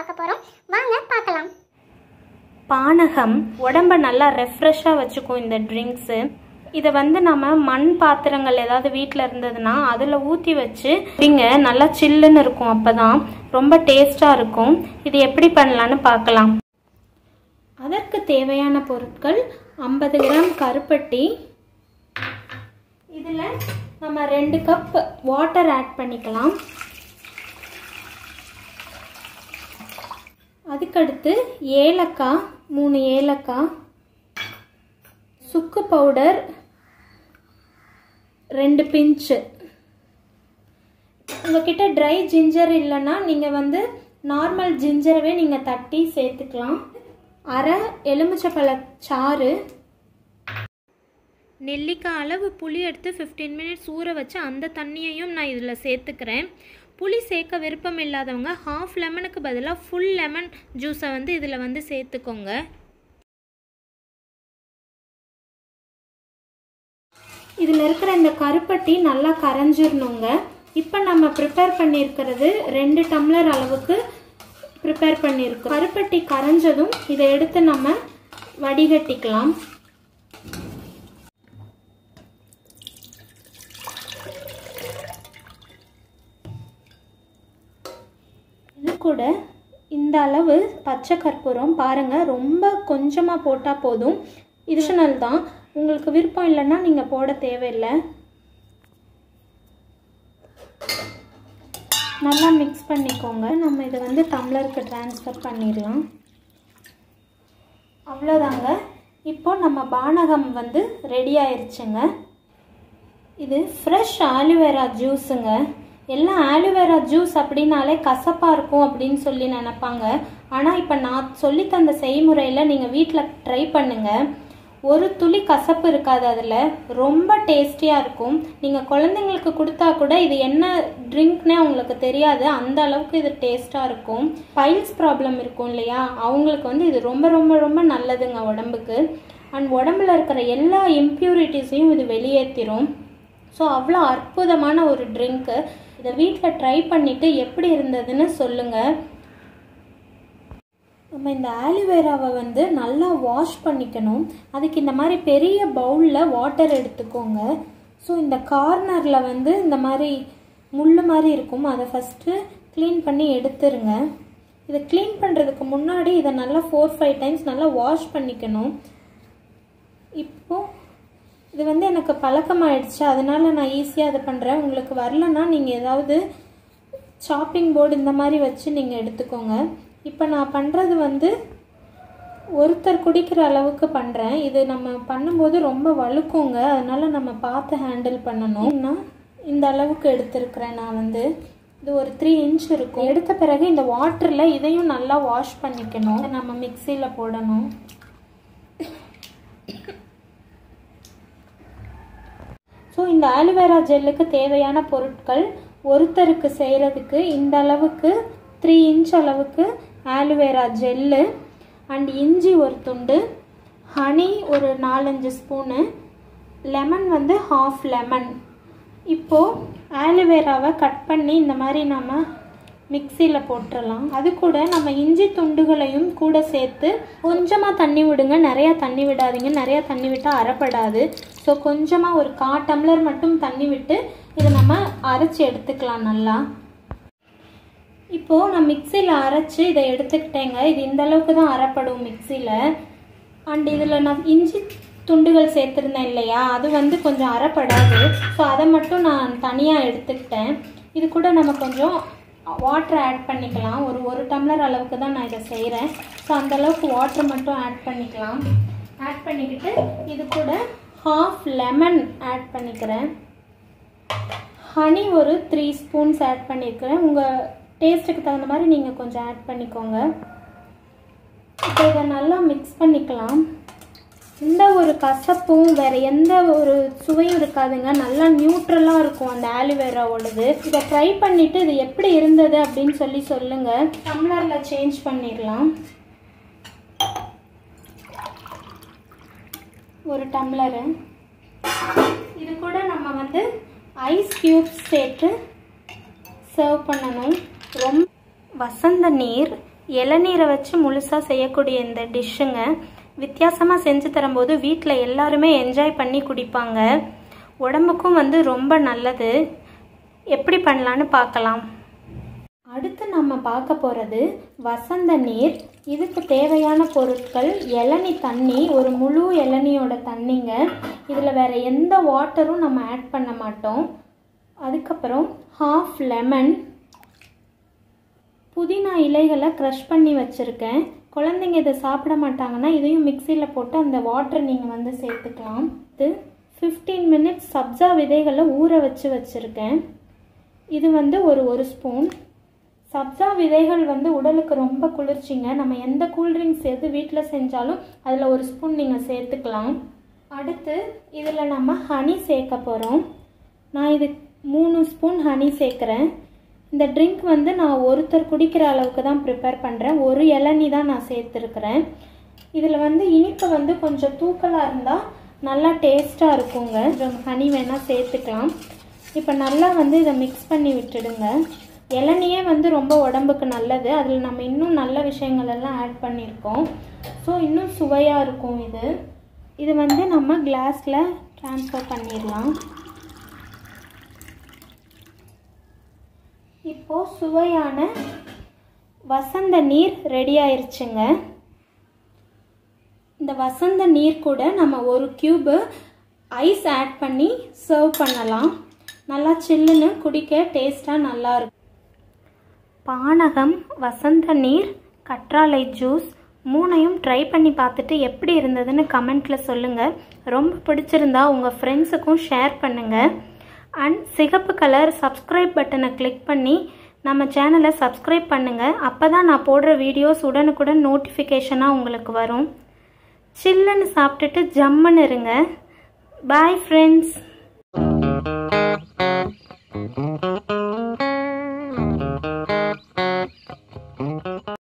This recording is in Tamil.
பார்க்க போகிறோம் வாங்க பார்க்கலாம் பானகம் உடம்ப நல்லா ரெஃப்ரெஷ்ஷாக வச்சுக்கும் இந்த ட்ரிங்க்ஸு இதை வந்து நம்ம மண் பாத்திரங்கள் ஏதாவது வீட்டில் இருந்ததுன்னா அதில் ஊற்றி வச்சு குடிங்க நல்லா சில்லுன்னு இருக்கும் அப்போ தான் ரொம்ப டேஸ்ட்டாக இருக்கும் இது எப்படி பண்ணலான்னு பார்க்கலாம் அதற்கு தேவையான பொருட்கள் ஐம்பது கிராம் கருப்பட்டி இதில் நம்ம ரெண்டு கப் வாட்டர் ஆட் பண்ணிக்கலாம் அதுக்கடுத்து ஏலக்காய் மூணு ஏலக்காய் சுக்கு பவுடர் ரெண்டு பிஞ்சு உங்ககிட்ட ட்ரை ஜிஞ்சர் இல்லைன்னா நீங்கள் வந்து நார்மல் ஜிஞ்சரவே நீங்கள் தட்டி சேர்த்துக்கலாம் அரை எலுமிச்சப்பழ சாறு நெல்லிக்காய் அளவு புளி எடுத்து ஃபிஃப்டீன் மினிட்ஸ் ஊற வச்சு அந்த தண்ணியையும் நான் இதில் சேர்த்துக்கிறேன் புளி சேர்க்க விருப்பம் இல்லாதவங்க ஹாஃப் லெமனுக்கு பதிலாக ஃபுல் லெமன் ஜூஸை வந்து இதில் வந்து சேர்த்துக்கோங்க இதில் இருக்கிற இந்த கருப்பட்டி நல்லா கரைஞ்சிடணுங்க இப்போ நம்ம ப்ரிப்பேர் பண்ணியிருக்கிறது ரெண்டு டம்ளர் அளவுக்கு ப்ரிப்பேர் பண்ணியிருக்கோம் கருப்பட்டி கரைஞ்சதும் இதை எடுத்து நம்ம வடிகட்டிக்கலாம் இது கூட இந்த அளவு பச்சை கற்பூரம் பாருங்கள் ரொம்ப கொஞ்சமாக போட்டால் போதும் இதுஷனல் தான் உங்களுக்கு விருப்பம் இல்லைன்னா நீங்கள் போட தேவையில்லை நல்லா மிக்ஸ் பண்ணிக்கோங்க நம்ம இதை வந்து டம்ளருக்கு ட்ரான்ஸ்ஃபர் பண்ணிடலாம் அவ்வளோதாங்க இப்போ நம்ம பானகம் வந்து ரெடி ஆயிடுச்சுங்க இது ஃப்ரெஷ் ஆலிவேரா ஜூஸுங்க எல்லாம் ஆலிவேரா ஜூஸ் அப்படின்னாலே கசப்பாக இருக்கும் அப்படின்னு சொல்லி நினப்பாங்க ஆனால் இப்போ நான் சொல்லி தந்த செய்முறையில் நீங்கள் வீட்டில் ட்ரை பண்ணுங்கள் ஒரு துளி கசப்பு இருக்காது அதில் ரொம்ப டேஸ்டியாக இருக்கும் நீங்கள் குழந்தைங்களுக்கு கொடுத்தா கூட இது என்ன ட்ரிங்க்னே அவங்களுக்கு தெரியாது அந்த அளவுக்கு இது டேஸ்ட்டாக இருக்கும் பைல்ஸ் ப்ராப்ளம் இருக்கும் இல்லையா அவங்களுக்கு வந்து இது ரொம்ப ரொம்ப ரொம்ப நல்லதுங்க உடம்புக்கு அண்ட் உடம்புல இருக்கிற எல்லா இம்ப்யூரிட்டிஸையும் இது வெளியேற்றிரும் ஸோ அவ்வளோ அற்புதமான ஒரு ட்ரிங்க்கு இதை வீட்டில் ட்ரை பண்ணிவிட்டு எப்படி இருந்ததுன்னு சொல்லுங்கள் நம்ம இந்த ஆலிவேராவை வந்து நல்லா வாஷ் பண்ணிக்கணும் அதுக்கு இந்த மாதிரி பெரிய பவுலில் வாட்டர் எடுத்துக்கோங்க ஸோ இந்த கார்னரில் வந்து இந்த மாதிரி முள் மாதிரி இருக்கும் அதை ஃபஸ்ட்டு க்ளீன் பண்ணி எடுத்துருங்க இதை க்ளீன் பண்ணுறதுக்கு முன்னாடி இதை நல்லா ஃபோர் ஃபைவ் டைம்ஸ் நல்லா வாஷ் பண்ணிக்கணும் இப்போது இது வந்து எனக்கு பழக்கமாயிடுச்சு அதனால நான் ஈஸியாக அதை பண்ணுறேன் உங்களுக்கு வரலன்னா நீங்கள் ஏதாவது ஷாப்பிங் போர்டு இந்த மாதிரி வச்சு நீங்கள் எடுத்துக்கோங்க இப்போ நான் பண்ணுறது வந்து ஒருத்தர் குடிக்கிற அளவுக்கு பண்ணுறேன் இது நம்ம பண்ணும்போது ரொம்ப வழுக்குங்க அதனால நம்ம பார்த்து ஹேண்டில் பண்ணணும் நான் இந்த அளவுக்கு எடுத்திருக்கிறேன் நான் வந்து இது ஒரு த்ரீ இன்ச் இருக்கும் எடுத்த பிறகு இந்த வாட்டரில் இதையும் நல்லா வாஷ் பண்ணிக்கணும் நம்ம மிக்சியில் போடணும் ஸோ இந்த ஆலிவேரா ஜெல்லுக்கு தேவையான பொருட்கள் ஒருத்தருக்கு செய்கிறதுக்கு இந்த அளவுக்கு த்ரீ இன்ச் அளவுக்கு ஆலிவேரா ஜெல்லு அண்ட் இஞ்சி ஒரு துண்டு ஹனி ஒரு நாலஞ்சு ஸ்பூனு லெமன் வந்து ஹாஃப் லெமன் இப்போது ஆலிவேராவை கட் பண்ணி இந்த மாதிரி நம்ம மிக்சியில் போட்டுடலாம் அது கூட நம்ம இஞ்சி துண்டுகளையும் கூட சேர்த்து கொஞ்சமாக தண்ணி விடுங்க நிறையா தண்ணி விடாதீங்க நிறையா தண்ணி விட்டால் அரைப்படாது ஸோ கொஞ்சமாக ஒரு கா டம்ளர் மட்டும் தண்ணி விட்டு இதை நம்ம அரைச்சி எடுத்துக்கலாம் நல்லா இப்போது நான் மிக்சியில் அரைச்சி இதை எடுத்துக்கிட்டேங்க இது இந்த அளவுக்கு தான் அரைப்படும் மிக்சியில் அண்ட் இதில் நான் இஞ்சி துண்டுகள் சேர்த்துருந்தேன் இல்லையா அது வந்து கொஞ்சம் அரைப்படாது ஸோ அதை மட்டும் நான் தனியாக எடுத்துக்கிட்டேன் இது கூட நம்ம கொஞ்சம் வாட்டர் ஆட் பண்ணிக்கலாம் ஒரு ஒரு டம்ளர் அளவுக்கு தான் நான் இதை செய்கிறேன் ஸோ அந்த அளவுக்கு வாட்டர் மட்டும் ஆட் பண்ணிக்கலாம் ஆட் பண்ணிக்கிட்டு இது கூட ஹாஃப் லெமன் ஆட் பண்ணிக்கிறேன் ஹனி ஒரு த்ரீ ஸ்பூன்ஸ் ஆட் பண்ணியிருக்கிறேன் உங்கள் டேஸ்ட்டுக்கு தகுந்த மாதிரி நீங்கள் கொஞ்சம் ஆட் பண்ணிக்கோங்க இப்போ இதை நல்லா மிக்ஸ் பண்ணிக்கலாம் எந்த ஒரு கசப்பும் வேறு எந்த ஒரு சுவையும் இருக்காதுங்க நல்லா நியூட்ரலாக இருக்கும் அந்த ஆலிவேராவோடது இதை ட்ரை பண்ணிவிட்டு இது எப்படி இருந்தது அப்படின்னு சொல்லி சொல்லுங்கள் டம்ளரில் சேஞ்ச் பண்ணிடலாம் ஒரு டம்ளரு இது கூட நம்ம வந்து ஐஸ் க்யூப்ஸ் சேர்த்து சர்வ் பண்ணணும் ரொம்ப வசந்த நீர் இளநீரை வச்சு முழுசாக செய்யக்கூடிய இந்த டிஷ்ஷுங்க வித்தியாசமாக செஞ்சு தரும்போது வீட்டில் எல்லாருமே என்ஜாய் பண்ணி குடிப்பாங்க உடம்புக்கும் வந்து ரொம்ப நல்லது எப்படி பண்ணலான்னு பார்க்கலாம் அடுத்து நம்ம பார்க்க போகிறது வசந்த நீர் இதுக்கு தேவையான பொருட்கள் இளநி தண்ணி ஒரு முழு இளநியோட தண்ணிங்க இதில் வேறு எந்த வாட்டரும் நம்ம ஆட் பண்ண மாட்டோம் அதுக்கப்புறம் ஹாஃப் லெமன் புதினா இலைகளை க்ரஷ் பண்ணி வச்சுருக்கேன் குழந்தைங்க இதை சாப்பிட மாட்டாங்கன்னா இதையும் மிக்சியில் போட்டு அந்த வாட்டர் நீங்கள் வந்து சேர்த்துக்கலாம் இது ஃபிஃப்டீன் மினிட்ஸ் சப்ஜா விதைகளை ஊற வச்சு வச்சுருக்கேன் இது வந்து ஒரு ஒரு ஸ்பூன் சப்ஜா விதைகள் வந்து உடலுக்கு ரொம்ப குளிர்ச்சிங்க நம்ம எந்த கூல்ட்ரிங்க்ஸ் எது வீட்டில் செஞ்சாலும் அதில் ஒரு ஸ்பூன் நீங்கள் சேர்த்துக்கலாம் அடுத்து இதில் நம்ம ஹனி சேர்க்க போகிறோம் நான் இது மூணு ஸ்பூன் ஹனி சேர்க்குறேன் இந்த ட்ரிங்க் வந்து நான் ஒருத்தர் குடிக்கிற அளவுக்கு தான் ப்ரிப்பேர் பண்ணுறேன் ஒரு இளநி தான் நான் சேர்த்துருக்குறேன் இதில் வந்து இனிப்பு வந்து கொஞ்சம் தூக்கலாக இருந்தால் நல்லா டேஸ்ட்டாக இருக்குங்க கொஞ்சம் ஹனி வேணால் சேர்த்துக்கலாம் இப்போ நல்லா வந்து இதை மிக்ஸ் பண்ணி விட்டுடுங்க இளநியே வந்து ரொம்ப உடம்புக்கு நல்லது அதில் நம்ம இன்னும் நல்ல விஷயங்கள் எல்லாம் ஆட் பண்ணியிருக்கோம் ஸோ இன்னும் சுவையாக இருக்கும் இது இது வந்து நம்ம கிளாஸில் ட்ரான்ஸ்ஃபர் பண்ணிடலாம் இப்போது சுவையான வசந்த நீர் ரெடி ஆயிருச்சுங்க இந்த வசந்த நீர் கூட நம்ம ஒரு க்யூபு ஐஸ் ஆட் பண்ணி சர்வ் பண்ணலாம் நல்லா சில்லுன்னு குடிக்க டேஸ்ட்டாக நல்லா இருக்கும் பானகம் வசந்த நீர் கற்றாழை ஜூஸ் மூணையும் ட்ரை பண்ணி பார்த்துட்டு எப்படி இருந்ததுன்னு கமெண்ட்டில் சொல்லுங்கள் ரொம்ப பிடிச்சிருந்தா உங்கள் ஃப்ரெண்ட்ஸுக்கும் ஷேர் பண்ணுங்கள் அண்ட் சிகப்பு கலர் சப்ஸ்கிரைப் பட்டனை கிளிக் பண்ணி நம்ம சேனலை சப்ஸ்கிரைப் பண்ணுங்கள் அப்போ தான் நான் போடுற வீடியோஸ் உடனுக்குடன் நோட்டிஃபிகேஷனாக உங்களுக்கு வரும் சில்லுன்னு சாப்பிட்டுட்டு ஜம்முன்னு இருங்க பாய் ஃப்ரெண்ட்ஸ்